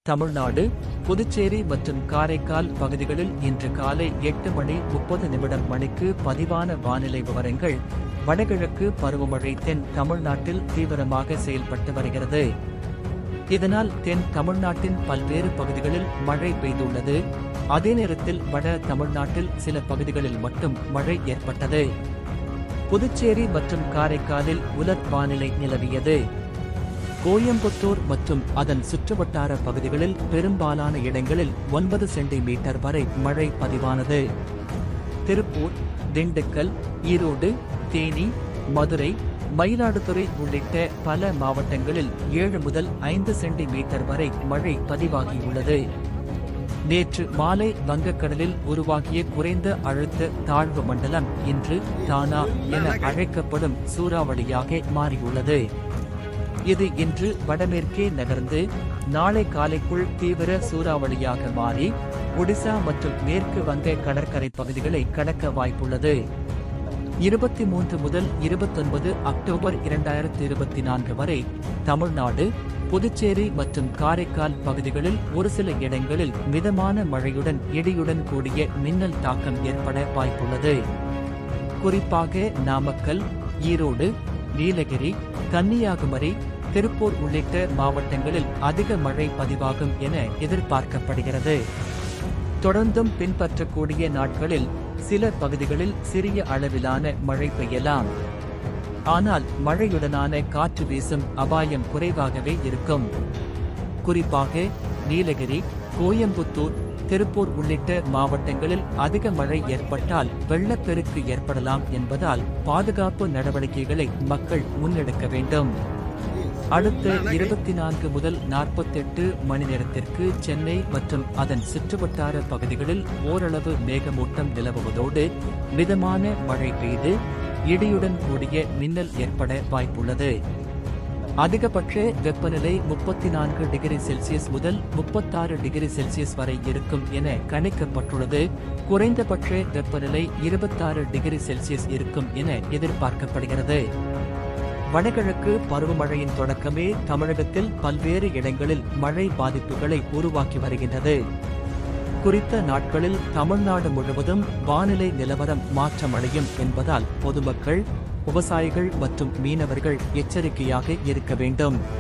தமிழ்நாடு புதுச்சேரி மற்றும் காரைக்கால் பகுதிகளில் இன்று காலை எட்டு மணி முப்பது நிமிடம் மணிக்கு பதிவான வானிலை விவரங்கள் வடகிழக்கு பருவமழை தென் தமிழ்நாட்டில் தீவிரமாக செயல்பட்டு வருகிறது இதனால் தென் தமிழ்நாட்டின் பல்வேறு பகுதிகளில் மழை பெய்துள்ளது அதே நேரத்தில் வட தமிழ்நாட்டில் சில பகுதிகளில் மட்டும் மழை ஏற்பட்டது புதுச்சேரி மற்றும் காரைக்காலில் உலர் வானிலை நிலவியது கோயம்புத்தூர் மற்றும் அதன் சுற்றுவட்டார பகுதிகளில் பெரும்பாலான இடங்களில் ஒன்பது சென்டிமீட்டர் வரை மழை பதிவானது திருப்பூர் திண்டுக்கல் ஈரோடு தேனி மதுரை மயிலாடுதுறை உள்ளிட்ட பல மாவட்டங்களில் ஏழு முதல் ஐந்து சென்டிமீட்டர் வரை மழை பதிவாகியுள்ளது நேற்று மாலை வங்கக்கடலில் உருவாகிய குறைந்த அழுத்த தாழ்வு மண்டலம் இன்று தானா என அழைக்கப்படும் சூறாவளியாக மாறியுள்ளது இது இன்று வடமேற்கே நகர்ந்து நாளை காலைக்குள் தீவிர சூறாவளியாக மாறி ஒடிசா மற்றும் மேற்கு வங்க கடற்கரை பகுதிகளை கடக்க வாய்ப்புள்ளது இருபத்தி மூன்று முதல் இருபத்தொன்பது அக்டோபர் இரண்டாயிரத்தி இருபத்தி நான்கு வரை தமிழ்நாடு புதுச்சேரி மற்றும் காரைக்கால் பகுதிகளில் ஒரு சில இடங்களில் மிதமான மழையுடன் இடியுடன் கூடிய மின்னல் தாக்கம் ஏற்பட வாய்ப்புள்ளது குறிப்பாக நாமக்கல் ஈரோடு நீலகிரி கன்னியாகுமரி திருப்பூர் உள்ளிட்ட மாவட்டங்களில் அதிக மழை பதிவாகும் என எதிர்பார்க்கப்படுகிறது தொடர்ந்தும் பின்பற்றக்கூடிய நாட்களில் சில பகுதிகளில் சிறிய அளவிலான மழை பெய்யலாம் ஆனால் மழையுடனான காற்று வீசும் அபாயம் குறைவாகவே இருக்கும் குறிப்பாக நீலகிரி கோயம்புத்தூர் திருப்பூர் உள்ளிட்ட மாவட்டங்களில் அதிக மழை ஏற்பட்டால் வெள்ளப்பெருக்கு ஏற்படலாம் என்பதால் பாதுகாப்பு நடவடிக்கைகளை மக்கள் முன்னெடுக்க வேண்டும் அடுத்த இருபத்தி நான்கு முதல் நாற்பத்தெட்டு மணி நேரத்திற்கு சென்னை மற்றும் அதன் சுற்றுவட்டார பகுதிகளில் ஓரளவு மேகமூட்டம் நிலவுவதோடு மிதமான மழை பெய்து இடியுடன் கூடிய மின்னல் ஏற்பட வாய்ப்புள்ளது அதிகபட்ச வெப்பநிலை முப்பத்தி நான்கு டிகிரி செல்சியஸ் முதல் முப்பத்தாறு டிகிரி செல்சியஸ் வரை இருக்கும் என கணிக்கப்பட்டுள்ளது குறைந்தபட்ச வெப்பநிலை இருபத்தாறு டிகிரி செல்சியஸ் இருக்கும் என எதிர்பார்க்கப்படுகிறது வடகிழக்கு பருவமழையின் தொடக்கமே தமிழகத்தில் பல்வேறு இடங்களில் மழை பாதிப்புகளை உருவாக்கி வருகின்றது குறித்த நாட்களில் தமிழ்நாடு முழுவதும் வானிலை நிலவரம் மாற்றமடையும் என்பதால் பொதுமக்கள் விவசாயிகள் மற்றும் மீனவர்கள் எச்சரிக்கையாக இருக்க வேண்டும்